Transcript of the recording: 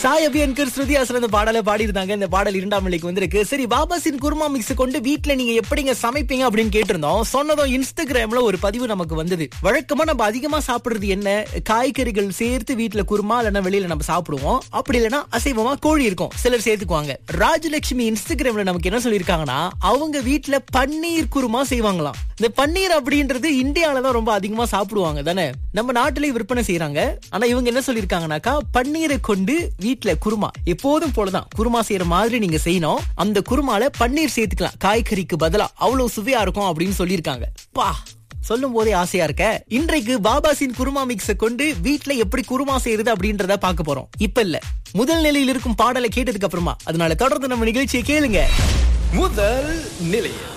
சாய் அபியன்கர் ஸ்ருதி ஹாசன் அந்த பாடலை பாடியிருந்தாங்க இந்த பாடல் இரண்டாம் நிலைக்கு வந்திருக்கு சரி பாபாசின் குருமா மிக்ஸ் கொண்டு வீட்ல நீங்க எப்படிங்க சமைப்பீங்க அப்படின்னு கேட்டிருந்தோம் சொன்னதும் இன்ஸ்டாகிராம்ல ஒரு பதிவு நமக்கு வந்தது வழக்கமா நம்ம அதிகமா சாப்பிடுறது என்ன காய்கறிகள் சேர்த்து வீட்ல குருமா இல்லைன்னா வெளியில நம்ம சாப்பிடுவோம் அப்படி இல்லைன்னா அசைவமா கோழி இருக்கும் சிலர் சேர்த்துக்குவாங்க ராஜலட்சுமி இன்ஸ்டாகிராம்ல நமக்கு என்ன சொல்லியிருக்காங்கன்னா அவங்க வீட்ல பன்னீர் குருமா செய்வாங்களாம் இந்த பன்னீர் அப்படின்றது இந்தியால தான் ரொம்ப அதிகமா சாப்பிடுவாங்க தானே நம்ம நாட்டிலேயே விற்பனை செய்யறாங்க ஆனா இவங்க என்ன சொல்லிருக்காங்கனாக்கா பன்னீரை கொண்டு வீட்ல குருமா எப்போதும் போலதான் குருமா செய்யற மாதிரி நீங்க செய்யணும் அந்த குருமால பன்னீர் சேர்த்துக்கலாம் காய்கறிக்கு பதிலா அவ்வளவு சுவையா இருக்கும் அப்படின்னு சொல்லியிருக்காங்க பா சொல்லும் போதே ஆசையா இருக்க இன்றைக்கு பாபாசின் குருமா மிக்ஸ கொண்டு வீட்ல எப்படி குருமா செய்யறது அப்படின்றத பார்க்க போறோம் இப்ப இல்ல முதல் நிலையில் இருக்கும் பாடலை கேட்டதுக்கு அப்புறமா அதனால தொடர்ந்து நம்ம நிகழ்ச்சியை கேளுங்க முதல் நிலையம்